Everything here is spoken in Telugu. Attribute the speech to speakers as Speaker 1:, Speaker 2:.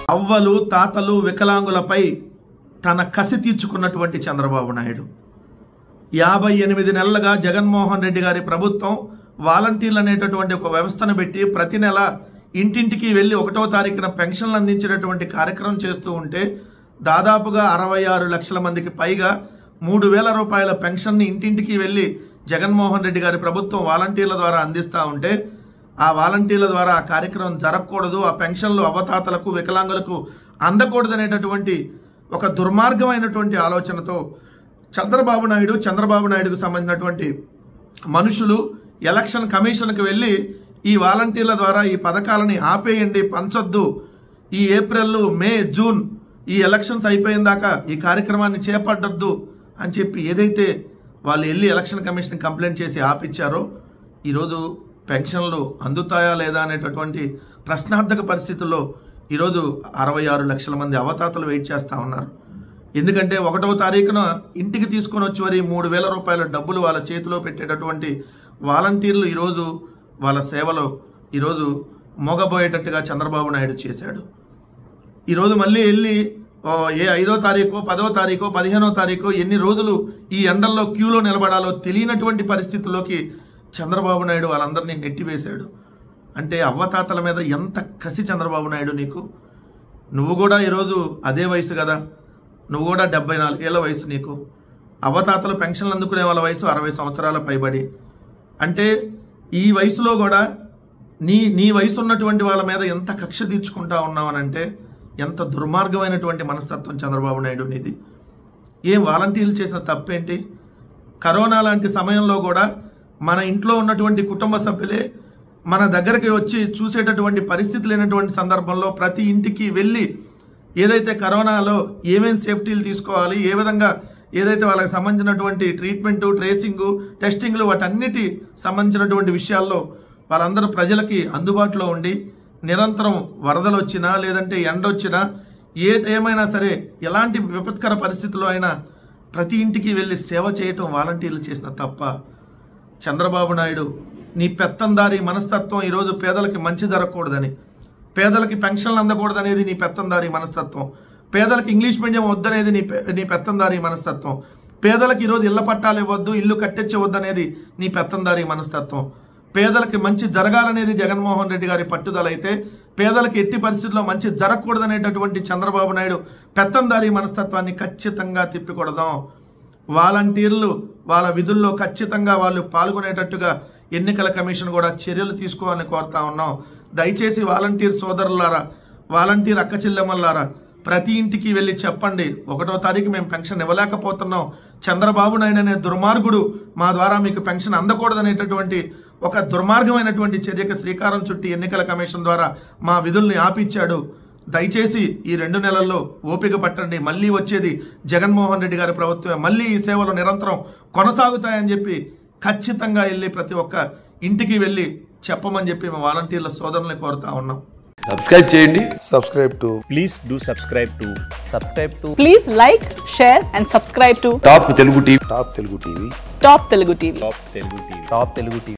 Speaker 1: అవ్వలు తాతలు వికలాంగులపై తన కసి తీర్చుకున్నటువంటి చంద్రబాబు నాయుడు యాభై ఎనిమిది నెలలుగా జగన్మోహన్ రెడ్డి గారి ప్రభుత్వం వాలంటీర్లు అనేటటువంటి ఒక వ్యవస్థను పెట్టి ప్రతి నెల ఇంటింటికి వెళ్ళి ఒకటో తారీఖున పెన్షన్లు అందించేటటువంటి కార్యక్రమం చేస్తూ ఉంటే దాదాపుగా అరవై ఆరు లక్షల మందికి పైగా మూడు వేల రూపాయల పెన్షన్ని ఇంటింటికి వెళ్ళి జగన్మోహన్ రెడ్డి గారి ప్రభుత్వం వాలంటీర్ల ద్వారా అందిస్తూ ఉంటే ఆ వాలంటీర్ల ద్వారా ఆ కార్యక్రమం జరగకూడదు ఆ పెన్షన్లు అవతాతలకు వికలాంగులకు అందకూడదనేటటువంటి ఒక దుర్మార్గమైనటువంటి ఆలోచనతో చంద్రబాబు నాయుడు చంద్రబాబు నాయుడుకు సంబంధించినటువంటి మనుషులు ఎలక్షన్ కమిషన్కి వెళ్ళి ఈ వాలంటీర్ల ద్వారా ఈ పథకాలని ఆపేయండి పంచొద్దు ఈ ఏప్రిల్ మే జూన్ ఈ ఎలక్షన్స్ అయిపోయిన దాకా ఈ కార్యక్రమాన్ని చేపట్టొద్దు అని చెప్పి ఏదైతే వాళ్ళు వెళ్ళి ఎలక్షన్ కమిషన్ కంప్లైంట్ చేసి ఆపిచ్చారో ఈరోజు పెన్షన్లు అందుతాయా లేదా అనేటటువంటి ప్రశ్నార్థక పరిస్థితుల్లో ఈరోజు అరవై ఆరు లక్షల మంది అవతాతలు వెయిట్ చేస్తూ ఉన్నారు ఎందుకంటే ఒకటవ తారీఖున ఇంటికి తీసుకొని వచ్చి మరి మూడు వేల రూపాయల డబ్బులు వాళ్ళ చేతిలో పెట్టేటటువంటి వాలంటీర్లు ఈరోజు వాళ్ళ సేవలో ఈరోజు మోగబోయేటట్టుగా చంద్రబాబు నాయుడు చేశాడు ఈరోజు మళ్ళీ వెళ్ళి ఓ, ఏ ఐదో తారీఖు పదో తారీఖు పదిహేనో తారీఖు ఎన్ని రోజులు ఈ ఎండల్లో క్యూలో నిలబడాలో తెలియనటువంటి పరిస్థితుల్లోకి చంద్రబాబు నాయుడు వాళ్ళందరినీ నెట్టివేశాడు అంటే అవ్వతాతల మీద ఎంత కసి చంద్రబాబు నాయుడు నీకు నువ్వు కూడా ఈరోజు అదే వయసు కదా నువ్వు కూడా డెబ్బై నాలుగేళ్ల వయసు నీకు అవ్వతాతలు పెన్షన్లు అందుకునే వాళ్ళ వయసు అరవై సంవత్సరాల పైబడి అంటే ఈ వయసులో కూడా నీ నీ వయసు ఉన్నటువంటి వాళ్ళ మీద ఎంత కక్ష తీర్చుకుంటా ఉన్నావనంటే ఎంత దుర్మార్గమైనటువంటి మనస్తత్వం చంద్రబాబు నాయుడు నీది ఏం వాలంటీర్లు చేసిన తప్పేంటి కరోనా లాంటి సమయంలో కూడా మన ఇంట్లో ఉన్నటువంటి కుటుంబ సభ్యులే మన దగ్గరికి వచ్చి చూసేటటువంటి పరిస్థితి లేనటువంటి సందర్భంలో ప్రతి ఇంటికి వెళ్ళి ఏదైతే కరోనాలో ఏమేం సేఫ్టీలు తీసుకోవాలి ఏ విధంగా ఏదైతే వాళ్ళకి సంబంధించినటువంటి ట్రీట్మెంటు ట్రేసింగు టెస్టింగ్లు వాటన్నిటి సంబంధించినటువంటి విషయాల్లో వాళ్ళందరూ ప్రజలకి అందుబాటులో ఉండి నిరంతరం వరదలు వచ్చినా లేదంటే ఎండ వచ్చినా ఏ ఏమైనా సరే ఎలాంటి విపత్కర పరిస్థితుల్లో అయినా ప్రతి ఇంటికి వెళ్ళి సేవ చేయటం వాలంటీర్లు చేసిన తప్ప చంద్రబాబు నాయుడు నీ పెత్తందారి మనస్తత్వం ఈరోజు పేదలకి మంచి జరగకూడదని పేదలకి పెన్షన్లు అందకూడదనేది నీ పెత్తందారి మనస్తత్వం పేదలకు ఇంగ్లీష్ మీడియం వద్దనేది నీ పె- నీ పెత్తందారి మనస్తత్వం పేదలకు ఈరోజు ఇళ్ల పట్టాలు ఇవ్వద్దు ఇల్లు కట్టించవద్దు అనేది నీ పెత్తందారి మనస్తత్వం పేదలకి మంచి జరగాలనేది జగన్మోహన్ రెడ్డి గారి పట్టుదల అయితే పేదలకు ఎట్టి పరిస్థితుల్లో మంచి జరగకూడదనేటటువంటి చంద్రబాబు నాయుడు పెత్తందారి మనస్తత్వాన్ని ఖచ్చితంగా తిప్పికొడదాం వాలంటీర్లు వాళ్ళ విధుల్లో ఖచ్చితంగా వాళ్ళు పాల్గొనేటట్టుగా ఎన్నికల కమిషన్ కూడా చర్యలు తీసుకోవాలని కోరుతా ఉన్నాం దయచేసి వాలంటీర్ సోదరులారా వాలంటీర్ అక్క చెల్లెమ్మలారా ప్రతి ఇంటికి వెళ్ళి చెప్పండి ఒకటో తారీఖు మేము పెన్షన్ ఇవ్వలేకపోతున్నాం చంద్రబాబు నాయుడు అనే దుర్మార్గుడు మా ద్వారా మీకు పెన్షన్ అందకూడదనేటటువంటి ఒక దుర్మార్గమైనటువంటి చర్యకు శ్రీకారం చుట్టి ఎన్నికల కమిషన్ ద్వారా మా విధుల్ని ఆపిచ్చాడు దయచేసి ఈ రెండు నెలల్లో ఓపిక పట్టండి మళ్ళీ వచ్చేది జగన్మోహన్ రెడ్డి గారి ప్రభుత్వమే మళ్ళీ ఈ సేవలు నిరంతరం కొనసాగుతాయని చెప్పి ఖచ్చితంగా వెళ్ళి ప్రతి ఒక్క ఇంటికి వెళ్ళి చెప్పమని చెప్పి మా వాలంటీర్ల సోదరుల్ని కోరుతా ఉన్నాం
Speaker 2: సబ్స్క్రైబ్ చేయండి
Speaker 3: subscribe to
Speaker 4: please do subscribe to subscribe to
Speaker 5: Please like, share, and subscribe to
Speaker 2: top Telugu TV
Speaker 3: Top Telugu TV.
Speaker 5: Top Telugu TV.
Speaker 4: top telugu tv top telugu tv